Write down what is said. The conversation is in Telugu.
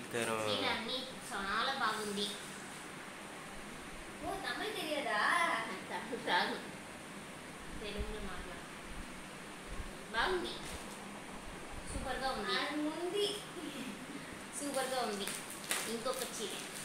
ఇద్దరు చీర అన్ని చాలా బాగుంది ఓ తమిళ్ తెలియదా తమిళ రాదు తెలుగులో మాట్లాడు బాగుంది సూపర్గా ఉంది అది ఉంది సూపర్గా ఉంది ఇంకొక చీర